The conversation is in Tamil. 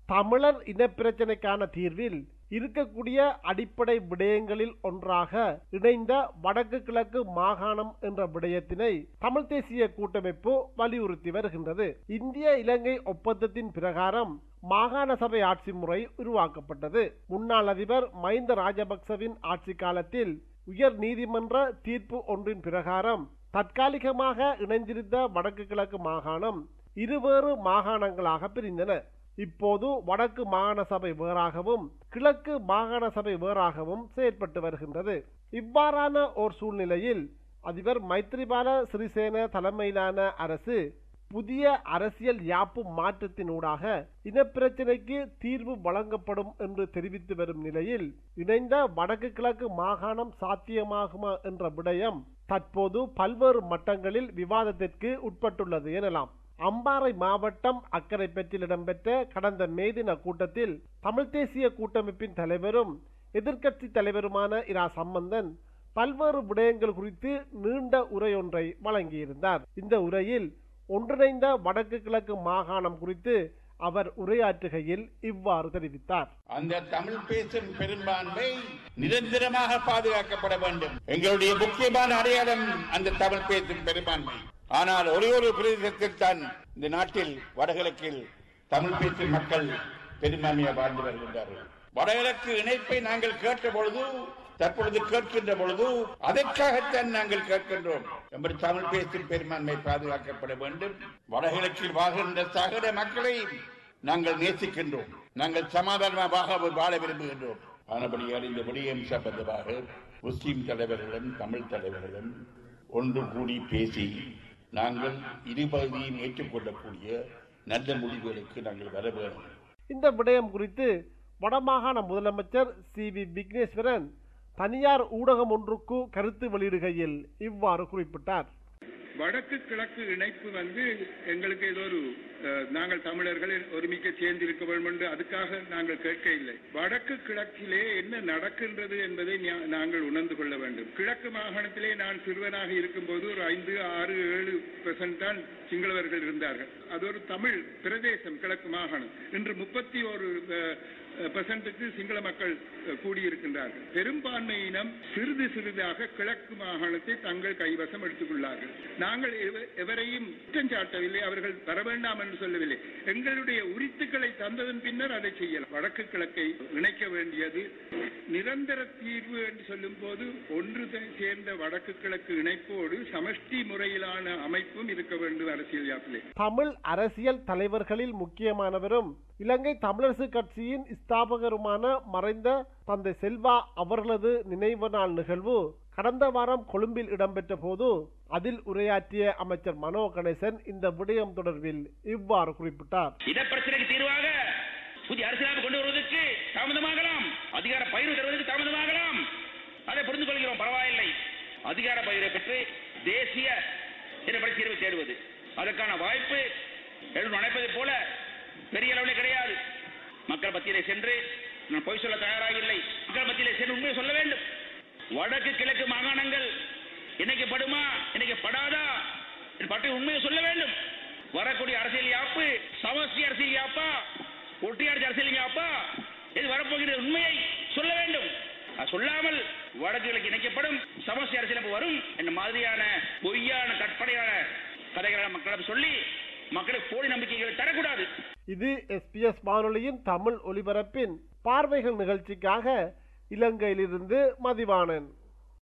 தமிழர் இனப்பிரச்சினைக்கான தீர்வில் இருக்கக்கூடிய அடிப்படை விடயங்களில் ஒன்றாக இணைந்த வடக்கு கிழக்கு மாகாணம் என்ற விடயத்தினை தமிழ் தேசிய கூட்டமைப்பு வலியுறுத்தி வருகின்றது இந்திய இலங்கை ஒப்பந்தத்தின் பிரகாரம் மாகாண சபை ஆட்சி முறை உருவாக்கப்பட்டது முன்னாள் அதிபர் மஹிந்த ராஜபக்சவின் ஆட்சி காலத்தில் உயர் நீதிமன்ற தீர்ப்பு ஒன்றின் பிரகாரம் தற்காலிகமாக இணைந்திருந்த வடக்கு கிழக்கு மாகாணம் இருவேறு மாகாணங்களாக பிரிந்தன இப்போது வடக்கு மாகாண சபை வேறாகவும் கிழக்கு மாகாண சபை வேறாகவும் செயற்பட்டு வருகின்றது இவ்வாறான ஓர் சூழ்நிலையில் அதிபர் மைத்ரிபால சிறிசேன தலைமையிலான அரசு புதிய அரசியல் யாப்பு மாற்றத்தினூடாக இனப்பிரச்சினைக்கு தீர்வு வழங்கப்படும் என்று தெரிவித்து வரும் நிலையில் இணைந்த வடக்கு கிழக்கு மாகாணம் சாத்தியமாகுமா என்ற விடயம் தற்போது பல்வேறு மட்டங்களில் விவாதத்திற்கு உட்பட்டுள்ளது எனலாம் அம்பாறை மாவட்டம் அக்கரைப்பற்றில் இடம்பெற்ற கடந்த மே தின கூட்டத்தில் தமிழ் தேசிய கூட்டமைப்பின் தலைவரும் எதிர்க்கட்சி தலைவருமான இரா சம்பந்தன் பல்வேறு விடயங்கள் குறித்து நீண்ட உரையொன்றை வழங்கியிருந்தார் இந்த உரையில் ஒன்றிணைந்த வடக்கு கிழக்கு மாகாணம் குறித்து அவர் உரையாற்றுகையில் இவ்வாறு தெரிவித்தார் அந்த தமிழ் பேசும் பெரும்பான்மை நிரந்தரமாக பாதுகாக்கப்பட வேண்டும் எங்களுடைய முக்கியமான அடையாளம் அந்த தமிழ் பேசும் பெரும்பான்மை ஆனால் ஒரே ஒரு பிரதேசத்தில் தான் இந்த நாட்டில் வடகிழக்கில் தமிழ் பேசும் மக்கள் பெரும்பான்மையாக வாழ்ந்து வருகின்றார்கள் வடகிழக்கு இணைப்பை நாங்கள் கேட்ட பொழுது தற்பொழுது கேட்கின்ற பொழுது அதற்காகத்தான் நாங்கள் கேட்கின்றோம் எமது தமிழ் பேசும் பெரும்பான்மை பாதுகாக்கப்பட வேண்டும் வடகிழக்கில் வாழ்கின்ற சகல மக்களை நாங்கள் நேசிக்கின்றோம் நாங்கள் சமாதானமாக வாழ விரும்புகின்றோம் ஆனபடியால் இந்த விடயம் சம்பந்தமாக முஸ்லிம் தலைவர்களும் தமிழ் தலைவர்களும் ஒன்று கூடி பேசி நாங்கள் இருபகுதியும் ஏற்றுக்கொள்ளக்கூடிய நல்ல முடிவுகளுக்கு நாங்கள் வர வேண்டும் இந்த விடயம் குறித்து வடமாகாண முதலமைச்சர் சி வி விக்னேஸ்வரன் தனியார் ஊடகம் ஒன்றுக்கு கருத்து வெளியிடுகையில் இவ்வாறு குறிப்பிட்டார் வடக்கு கிழக்கு இணைப்பு வந்து எங்களுக்கு ஏதோ ஒரு அஹ், நாங்கள் தமிழர்கள் ஒருமிக்க சேர்ந்திருக்க வேண்டும் என்று அதுக்காக நாங்கள் கேட்க இல்லை வடக்கு கிழக்கிலே என்ன நடக்கின்றது என்பதை ஞா- நாங்கள் உணர்ந்து கொள்ள வேண்டும் கிழக்கு மாகாணத்திலே நான் சிறுவனாக இருக்கும்போது ஒரு ஐந்து ஆறு ஏழு பெர்சன்ட் தான் சிங்களவர்கள் இருந்தார்கள் அது ஒரு தமிழ் பிரதேசம் கிழக்கு மாகாணம் இன்று முப்பத்தி ஒரு பெர்சன்ட்டுக்கு சிங்கள மக்கள் அஹ், கூடியிருக்கின்றார்கள் பெரும்பான்மையினம் சிறிது சிறிதாக கிழக்கு மாகாணத்தை தங்கள் கைவசம் எடுத்துக்கொள்ளார்கள் நாங்கள் எவ- எவரையும் குற்றம் சாட்டவில்லை அவர்கள் வர வேண்டாம் என்று சொல்லவில்லை எங்களுடைய உரித்துக்களை தந்ததன் பின்னர் அதை செய்யலாம் வடக்கு கிழக்கை இணைக்க வேண்டியது நிரந்தர தீர்வு என்று சொல்லும் போது ஒன்று த- சேர்ந்த வடக்கு கிழக்கு இணைப்போடு சமஷ்டி முறையிலான அமைப்பும் இருக்க வேண்டும் அரசியல் யாப்பிலே தமிழ் அரசியல் தலைவர்களில் முக்கியமானவரும் இலங்கை தமிழரசு கட்சியின் ஸ்தாபகருமான மறைந்த தந்தை செல்வா அவர்களது நினைவு நாள் நிகழ்வு கடந்த வாரம் கொழும்பில் இடம்பெற்ற போது அதில் உரையாற்றிய அமைச்சர் மனோ கணேசன் இந்த விடயம் தொடர்பில் இவ்வாறு குறிப்பிட்டார் இனப்பிரச்சனைக்கு தீர்வாக புதிய அரசியலமைப்பு கொண்டு வருவதற்கு தாமதமாகலாம் அதிகார பயிர் தருவதற்கு தாமதமாகலாம் அதை புரிந்து கொள்கிறோம் பரவாயில்லை அதிகார பயிரை பெற்று தேசிய இனப்படி தீர்வை தேடுவது அதற்கான வாய்ப்பு எழுந்து நினைப்பதைப் போல பெரிய அளவில் கிடையாது மக்கள் மத்தியிலே சென்று நான் பொய் சொல்ல தயாராக இல்லை மக்கள் மத்தியிலே சென்று உண்மையை சொல்ல வேண்டும் வடக்கு கிழக்கு மாகாணங்கள் இணைக்கப்படுமா இணைக்கப்படாதா இது பற்றி உண்மையை சொல்ல வேண்டும் வரக்கூடிய அரசியல் யாப்பு சமஸ்டி அரசியல் யாப்பா ஒட்டியாட்சி அரசியல் யாப்பா இது வரப்போகிற உண்மையை சொல்ல வேண்டும் அது சொல்லாமல் வடக்குகளுக்கு இணைக்கப்படும் சமஸ்டி அரசியலமைப்பு வரும் என்ற மாதிரியான பொய்யான கற்பனையான கதைகளை மக்களிடம் சொல்லி மக்களுக்கு போலி நம்பிக்கைகளை தரக்கூடாது இது எஸ்பிஎஸ் வானொலியின் தமிழ் ஒலிபரப்பின் பார்வைகள் நிகழ்ச்சிக்காக இலங்கையிலிருந்து மதிவாணன்